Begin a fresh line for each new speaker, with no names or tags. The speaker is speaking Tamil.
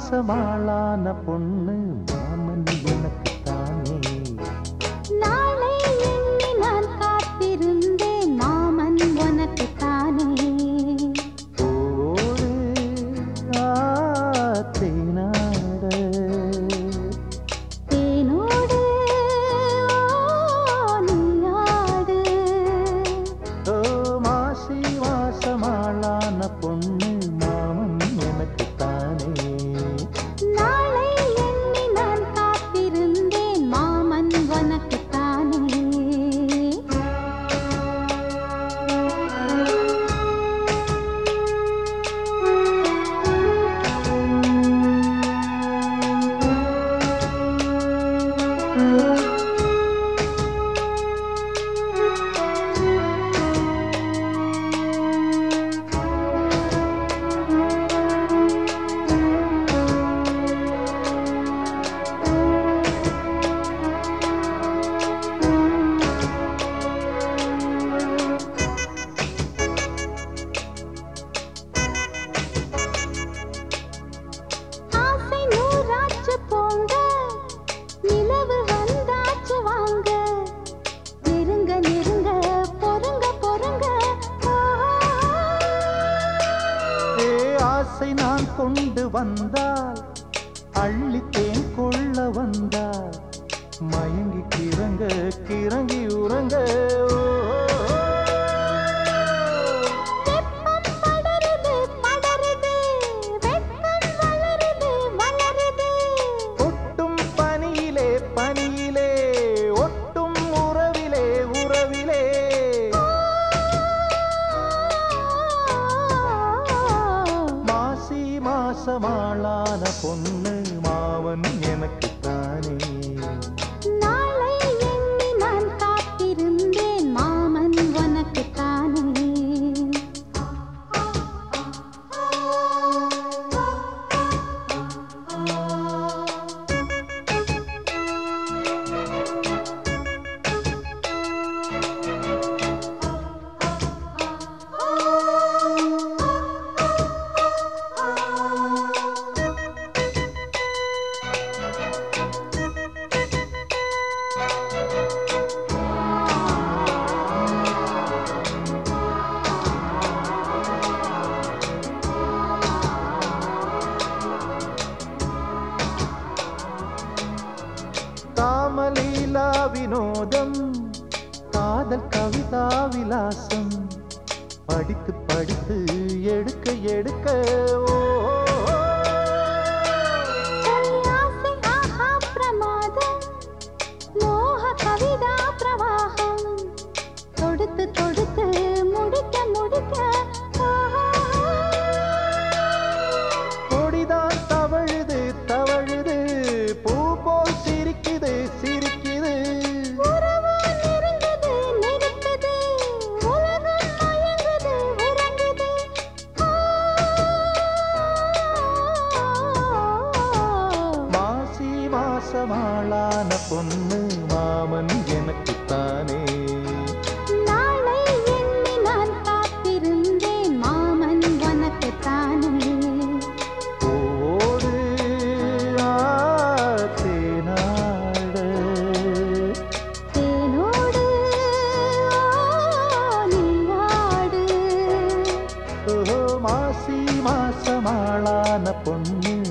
மாசமாளான பொண்ணு மாமன் எனக்கு தானே
நாளை எண்ணி நான் காத்திருந்தேன் மாமன் உனக்கு தானே
ஓடு ஆத்தினாட
தேனோடு நீயாடு
ஓ மாசி மாசமாளான பொண்ணு மாமன் எனக்கு தானே
நாளை எண்ணி நான் காத்திருந்தேன் மாமன் உனக்கு தானே ஆசை நூறாச்சு போங்க நிலவு வந்தாச்சு வாங்க நெருங்க நெருங்க பொறுங்க பொறுங்க
ஏ ஆசை நான் கொண்டு வந்தால் அள்ளித்தேன் கொள்ள வந்தால் மயங்கி கிறங்க கிறங்கி உறங்க ஓ,
வெப்பம் படருது படருது வெப்பம் வளருது வளருது
ஒட்டும் பனியிலே பனியிலே ஒட்டும் உறவிலே உறவிலே மாசி மாசமாளான பொண்ணு மாவன் எனக்கு தானே
நாளை எண்ணி நான் காத்திருந்தேன் மாமன் உனக்கு தானே
காமலீலா வினோதம் காதல் கவிதா விலாசம் படித்து படித்து எடுக்க எடுக்க ஓ,
ஆசை ஆஹா பிரமாதம் மோக கவிதா பிரவாகம் தொடுத்து தொடுத்து முடிக்க முடிக்க
கொடிதான் தவழுது தவழுது பூ போல் சிரிக்குது சிரிக்குது
உறவோ நெருங்குது நெருக்குது உலகம் மயங்குது உறங்குது
மாசி மாசமாளான பொண்ணு மாமன் எனக்கு தானே
நாளை எண்ணி நான் காத்திருந்தேன் மாமன் உனக்கு தானே
ஓடு ஆத்தேனாட
தேனோடு நீயாடு
ஓ மாசி மாசமாளான பொண்ணு